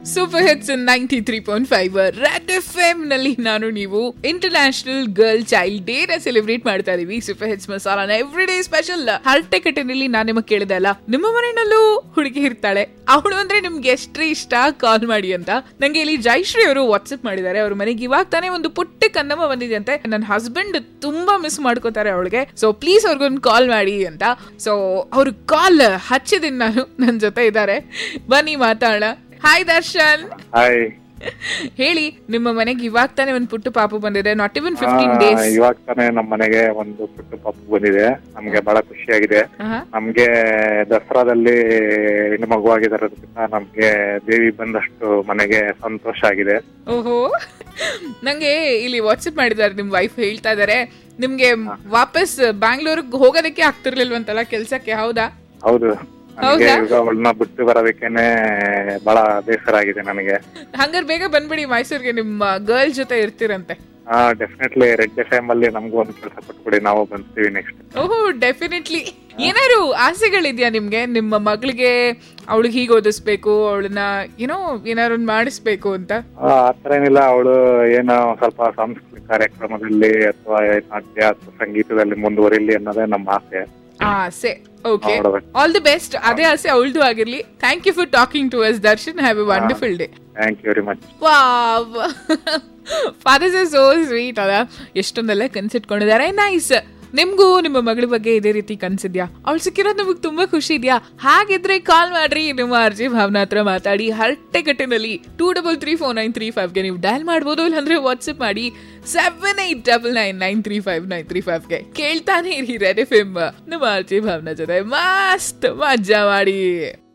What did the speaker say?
Super hits ninety three point five red F M ನಲ್ಲಿ ನಾನು ನೀವು ಇಂಟರ್ನ್ಯಾಷನಲ್ ಗರ್ಲ್ ಚೈಲ್ಡ್ ಡೇ ನ celebrate ಮಾಡ್ತಾ ಇದೀವಿ ಸೂಪರ್ ಹಿಟ್ಸ್ ಮಸಾಲಾನ ಎವ್ರಿ ಡೇ ಸ್ಪೆಷಲ್ ಹರಟೆ ಕಟ್ಟಿನಲ್ಲಿ ನಾನು ನಿಮಗೆ ಕೇಳಿದೆ ಅಲ್ಲ ನಿಮ್ಮ ಮನೆಯಲ್ಲೂ ಹುಡುಗಿ ಇರ್ತಾಳೆ ಅವಳು ಅಂದ್ರೆ ನಿಮ್ಗೆ ಎಷ್ಟ್ರಿ ಇಷ್ಟ ಕಾಲ್ ಮಾಡಿ ಅಂತ ನಂಗೆ ಇಲ್ಲಿ ಜಯಶ್ರೀ ಅವರು ವಾಟ್ಸ್ಆಪ್ ಮಾಡಿದ್ದಾರೆ ಅವ್ರ ಮನೆಗೆ ಇವಾಗ ತಾನೇ ಒಂದು ಪುಟ್ಟ ಕನ್ನಮ್ಮ ಬಂದಿದೆ ಅಂತೆ ನನ್ನ ಹಸ್ಬೆಂಡ್ ತುಂಬಾ ಮಿಸ್ ಮಾಡ್ಕೋತಾರೆ ಅವಳಿಗೆ ಸೊ ಪ್ಲೀಸ್ ಅವ್ರಿಗೊಂದು ಕಾಲ್ ಮಾಡಿ ಅಂತ ಸೊ ಅವ್ರ ಕಾಲ್ ಹಚ್ಚಿದ್ದೀನಿ ನಾನು ನನ್ನ ಜೊತೆ ಇದ್ದಾರೆ ಬನ್ನಿ ಮಾತಾಡೋಣ ಹಾಯ್ ದರ್ಶನ್ ಹಾಯ್ ಹೇಳಿ ನಿಮ್ಮ ಮನೆಗೆ ಇವಾಗ ತಾನೇ ಒಂದು ಪುಟ್ಟು ಪಾಪು ಬಂದಿದೆ ನಾಟ್ ಇವನ್ ಫಿಫ್ಟೀನ್ ಡೇಸ್ ಇವಾಗ ತಾನೇ ನಮ್ಮ ಮನೆಗೆ ಒಂದು ಪುಟ್ಟ ಪಾಪು ಬಂದಿದೆ ನಮ್ಗೆ ಬಹಳ ಖುಷಿಯಾಗಿದೆ ನಮ್ಗೆ ದಸರಾದಲ್ಲಿ ಹೆಣ್ಣು ಮಗುವಾಗಿರೋದ್ರಿಂದ ನಮ್ಗೆ ದೇವಿ ಬಂದಷ್ಟು ಮನೆಗೆ ಸಂತೋಷ ಆಗಿದೆ ಓಹೋ ನಂಗೆ ಇಲ್ಲಿ ವಾಟ್ಸಪ್ ಮಾಡಿದ್ದಾರೆ ನಿಮ್ ವೈಫ್ ಹೇಳ್ತಾ ಇದಾರೆ ನಿಮ್ಗೆ ವಾಪಸ್ ಬ್ಯಾಂಗ್ಳೂರ್ಗ್ ಹೋಗೋದಕ್ಕೆ ಆಗ್ತಿರ್ಲಿಲ್ವಂತಲ್ಲ ಕೆಲ್ಸಕ್ಕೆ ಹೌದಾ ಹೌದು ನಮ್ಗೆ ಹೌದಾ? ಈಗ ಅವಳನ್ನ ಬಿಟ್ಟು ಬರೋದಕ್ಕೇನೆ ಬಹಳ ಬೇಸರ ಆಗಿದೆ ನನಗೆ ಹಂಗಾರೆ ಬೇಗ ಬಂದ್ಬಿಡಿ ಮೈಸೂರ್ಗೆ ನಿಮ್ಮ ಗರ್ಲ್ ಜೊತೆ ಇರ್ತೀರಂತೆ ಹಾ ಡೆಫಿನೆಟ್ಲಿ ರೆಡ್ ಎಫ್ ಎಂ ಅಲ್ಲಿ ನಮ್ಗೂ ಒಂದು ಕೆಲಸ ಕೊಟ್ಬಿಡಿ ನಾವು ಬಂದ್ತೀವಿ ನೆಕ್ಸ್ಟ್ ಓಹೋ ಡೆಫಿನೆಟ್ಲಿ ಏನಾದ್ರು ಆಸೆಗಳಿದ್ಯಾ ನಿಮ್ಗೆ ನಿಮ್ಮ ಮಗಳಿಗೆ ಅವಳಿಗೆ ಹೀಗೆ ಓದಿಸ್ಬೇಕು ಅವಳನ್ನ ಏನೋ ಏನಾದ್ರು ಒಂದ್ ಮಾಡಿಸ್ಬೇಕು ಅಂತ ಆತರ ಏನಿಲ್ಲ ಅವಳು ಏನೋ ಸ್ವಲ್ಪ ಸಾಂಸ್ಕೃತಿಕ ಕಾರ್ಯಕ್ರಮದಲ್ಲಿ ಅಥವಾ ನಾಟ್ಯ ಅಥವಾ ಸಂಗೀತದಲ್ಲಿ ಮುಂದುವರಿಲಿ ಅನ್ನೋದೇ ನಮ್ಮ ಆಸೆ ಆಸೆ ಓಕೆ ನೋಡ್ಬೇಕು. ಆಲ್ ದಿ ಬೆಸ್ಟ್ ಅದೇ ಆಸೆ ಅವಳದು ಆಗಿರ್ಲಿ thank you for talking to us Darshan have a wonderful day thank you very much wow fathers is so sweet ಅಲ್ಲ ಎಷ್ಟೊಂದೆಲ್ಲ ಕನ್ಸಿಟ್ಕೊಂಡಿದ್ದಾರೆ ನೈಸ್ ನಿಮ್ಗೂ ನಿಮ್ಮ ಮಗಳ ಬಗ್ಗೆ ಇದೇ ರೀತಿ ಕನ್ಸಿದ್ಯಾ ಅವಳು ಸಿಕ್ಕಿರೋದು ನಿಮಗೆ ತುಂಬಾ ಖುಷಿ ಇದೆಯಾ ಹಾಗಿದ್ರೆ ಕಾಲ್ ಮಾಡ್ರಿ ನಿಮ್ಮ ಅರ್ಜಿ ಭಾವನಾ ಹತ್ರ ಮಾತಾಡಿ ಹರಟೆಗಟ್ಟಿನಲ್ಲಿ two double three four nine three ಫೈವ್ಗೆ ನೀವು ಡಯಲ್ ಮಾಡ್ಬೋದು ಇಲ್ಲಾಂದ್ರೆ ವಾಟ್ಸಪ್ ಮಾಡಿ seven eight double nine nine three five nine three ಫೈವ್ಗೆ ಕೇಳ್ತಾನೆ ಇರಿ ರೆಡ್ ಎಫ್ ಎಮ್ ನಮ್ಮ ಅರ್ಜಿ ಭಾವನಾ ಜೊತೆ ಮಸ್ತ್ ಮಜಾ ಮಾಡಿ